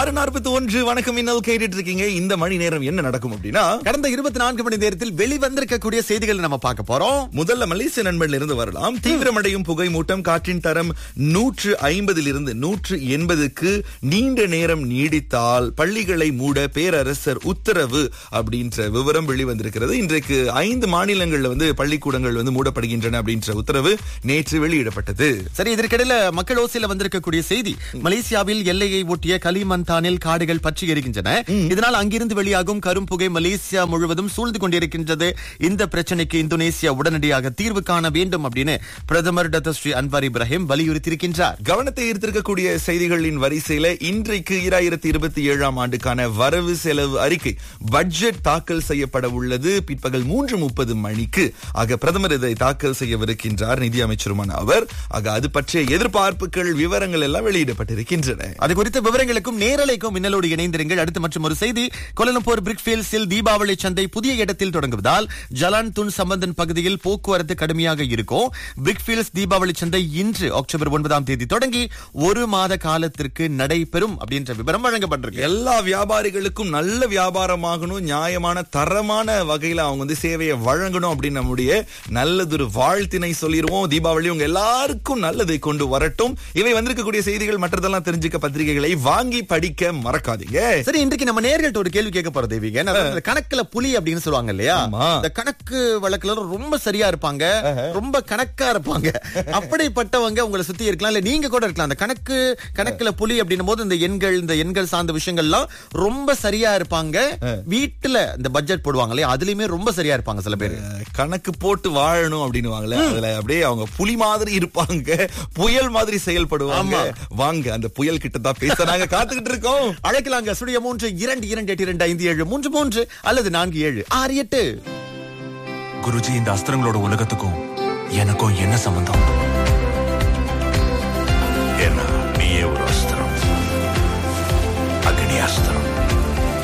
ஆறு நாற்பத்தி ஒன்று வணக்கம் இன்னல் கேட்டுட்டு இருக்கீங்க இந்த மணி நேரம் என்ன நடக்கும் அப்படின்னா கடந்த இருபத்தி நான்கு மணி நேரத்தில் வெளிவந்திருக்கக்கூடிய செய்திகளை நம்ம பார்க்க போறோம் முதல்ல மலேசிய நண்பன்ல இருந்து வரலாம் தீவிரமடையும் புகை மூட்டம் காற்றின் தரம் நூற்று ஐம்பதில் இருந்து நூற்று எண்பதுக்கு நீண்ட நேரம் நீடித்தால் பள்ளிகளை மூட பேரரசர் உத்தரவு அப்படின்ற விவரம் வெளிவந்திருக்கிறது இன்றைக்கு ஐந்து மாநிலங்கள்ல வந்து பள்ளிக்கூடங்கள் வந்து மூடப்படுகின்றன அப்படின்ற உத்தரவு நேற்று வெளியிடப்பட்டது சரி இதற்கிடையில மக்கள் ஓசையில வந்திருக்கக்கூடிய செய்தி மலேசியாவில் எல்லையை ஒட்டிய கலிமந்தானில் காடுகள் பற்றி எரிகின்றன இதனால் அங்கிருந்து வெளியாகும் கரும்புகை மலேசியா முழுவதும் சூழ்ந்து கொண்டிருக்கின்றது இந்த பிரச்சனைக்கு இந்தோனேசியா உடனடியாக தீர்வு காண வேண்டும் அப்படின்னு பிரதமர் டாக்டர் ஸ்ரீ அன்வார் இப்ராஹிம் வலியுறுத்தியிருக்கின்றார் கவனத்தை ஈர்த்திருக்கக்கூடிய செய்திகளின் வரிசையில இன்றைக்கு இராயிரத்தி இருபத்தி ஏழாம் ஆண்டுக்கான வரவு செலவு அறிக்கை பட்ஜெட் தாக்கல் செய்யப்பட உள்ளது பிற்பகல் மூன்று முப்பது மணிக்கு ஆக பிரதமர் இதை தாக்கல் செய்யவிருக்கின்றார் நிதி அமைச்சருமான அவர் ஆக அது பற்றிய எதிர்பார்ப்புகள் விவரங்கள் எல்லாம் வெளியிடப்பட்டிருக்கின்றன அது குறித்த விவரங்களுக்கும் நேரலைக்கும் மின்னலோடு இணைந்திருங்கள் அடுத்து மற்றும் ஒரு செய்தி கொலலம்பூர் பிரிக்ஃபீல்ட்ஸில் தீபாவளி சந்தை புதிய இடத்தில் தொடங்குவதால் ஜலான் துன் சம்பந்தன் பகுதியில் போக்குவரத்து கடுமையாக இருக்கும் பிரிக்ஃபீல்ட்ஸ் தீபாவளி சந்தை இன்று அக்டோபர் ஒன்பதாம் தேதி தொடங்கி ஒரு மாத காலத்திற்கு நடைபெறும் அப்படின்ற விவரம் வழங்கப்பட்டிருக்கு எல்லா வியாபாரிகளுக்கும் நல்ல வியாபாரமாகணும் நியாயமான தரமான வகையில அவங்க வந்து சேவையை வழங்கணும் அப்படின்னு நம்முடைய நல்லதொரு வாழ்த்தினை சொல்லிடுவோம் தீபாவளி உங்க எல்லாருக்கும் நல்லதை கொண்டு வரட்டும் இவை வந்திருக்கக்கூடிய செய்திகள் மற்றதெல்லாம் தெரிஞ்சுக்க பத்திரிகைகளை வாங்கி படிக்க மறக்காதீங்க சரி இன்றைக்கு நம்ம நேர்கள்ட்ட ஒரு கேள்வி கேட்க போறோம் தேவிக அதாவது இந்த கணக்குல புலி அப்படின்னு சொல்லுவாங்க இல்லையா ஆமா. இந்த கணக்கு வழக்குல ரொம்ப சரியா இருப்பாங்க ரொம்ப கணக்கா இருப்பாங்க அப்படிப்பட்டவங்க உங்களை சுத்தி இருக்கலாம் இல்ல நீங்க கூட இருக்கலாம் அந்த கணக்கு கணக்குல புலி அப்படின்னும் போது இந்த எண்கள் இந்த எண்கள் சார்ந்த விஷயங்கள்லாம் ரொம்ப சரியா இருப்பாங்க வீட்டுல இந்த பட்ஜெட் போடுவாங்க இல்லையா அதுலயுமே ரொம்ப சரியா இருப்பாங்க சில பேர் கணக்கு போட்டு வாழணும் அப்படின்னு அதுல அப்படியே அவங்க புலி மாதிரி இருப்பாங்க புயல் மாதிரி செயல்படுவாங்க வாங்க அந்த புயல் கிட்ட தான் பேச நாங்க காத்துக்கிட்டு இருக்கோம் அழைக்கலாங்க சுழிய மூன்று இரண்டு இரண்டு எட்டு இரண்டு ஐந்து ஏழு மூன்று மூன்று அல்லது நான்கு ஏழு ஆறு எட்டு குருஜி இந்த அஸ்திரங்களோட உலகத்துக்கும் எனக்கும் என்ன சம்பந்தம்